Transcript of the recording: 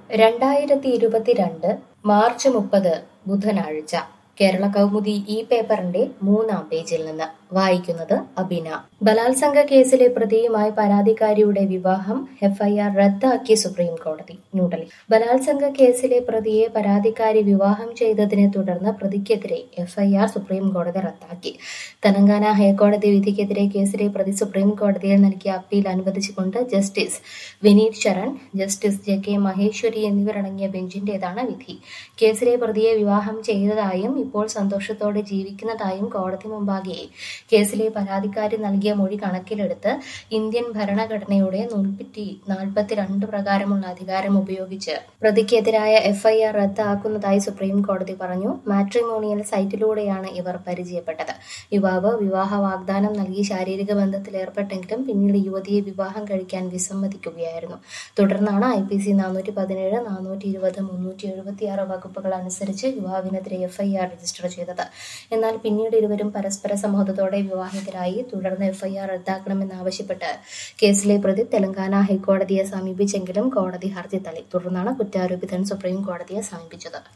രണ്ടായിരത്തി ഇരുപത്തിരണ്ട് മാർച്ച് മുപ്പത് ബുധനാഴ്ച കേരള കൗമുദി ഈ പേപ്പറിന്റെ മൂന്നാം പേജിൽ നിന്ന് വായിക്കുന്നത് അബിന ബലാത്സംഗ കേസിലെ പ്രതിയുമായി പരാതിക്കാരിയുടെ വിവാഹം എഫ്ഐആർ റദ്ദാക്കി സുപ്രീം കോടതി ന്യൂഡൽഹി ബലാത്സംഗ കേസിലെ പ്രതിയെ പരാതിക്കാരി വിവാഹം ചെയ്തതിനെ തുടർന്ന് പ്രതിക്കെതിരെ എഫ്ഐആർ സുപ്രീം കോടതി റദ്ദാക്കി തെലങ്കാന ഹൈക്കോടതി വിധിക്കെതിരെ കേസിലെ പ്രതി സുപ്രീം കോടതിയിൽ നൽകിയ അപ്പീൽ അനുവദിച്ചുകൊണ്ട് justice Vineet Saran justice J K Maheshwari എന്നിവരടങ്ങിയ ബെഞ്ചിന്റേതാണ് വിധി കേസിലെ പ്രതിയെ വിവാഹം ചെയ്തതായും ഇപ്പോൾ സന്തോഷത്തോടെ ജീവിക്കുന്നതായും കോടതി മുമ്പാകെ കേസിലെ പരാതിക്കാരി നൽകിയ മൊഴി കണക്കിലെടുത്ത് ഇന്ത്യൻ ഭരണഘടനയുടെ നൂറ്റി നാൽപ്പത്തിരണ്ട് പ്രകാരമുള്ള അധികാരം ഉപയോഗിച്ച് പ്രതിക്കെതിരായ എഫ്ഐആർ റദ്ദാക്കുന്നതായി സുപ്രീം കോടതി പറഞ്ഞു മാട്രിമോണിയൽ സൈറ്റിലൂടെയാണ് ഇവർ പരിചയപ്പെട്ടത് യുവാവ് വിവാഹ വാഗ്ദാനം നൽകി ശാരീരിക ബന്ധത്തിൽ ഏർപ്പെട്ടെങ്കിലും പിന്നീട് യുവതിയെ വിവാഹം കഴിക്കാൻ വിസമ്മതിക്കുകയായിരുന്നു തുടർന്നാണ് ഐ പി സി നാനൂറ്റി പതിനേഴ് നാനൂറ്റി ഇരുപത് മുന്നൂറ്റി എഴുപത്തിയാറ് വകുപ്പുകൾ അനുസരിച്ച് യുവാവിനെതിരെ എഫ്ഐആർ രജിസ്റ്റർ ചെയ്തത് എന്നാൽ പിന്നീട് ഇരുവരും പരസ്പര സമ്മതത്തോടെ വിവാഹിതരായി തുടർന്ന് എഫ്ഐആർ റദ്ദാക്കണമെന്നാവശ്യപ്പെട്ട് കേസിലെ പ്രതി തെലങ്കാന ഹൈക്കോടതിയെ സമീപിച്ചെങ്കിലും കോടതി ഹർജി തള്ളി തുടർന്നാണ് കുറ്റാരോപിതൻ സുപ്രീം കോടതിയെ സമീപിച്ചത്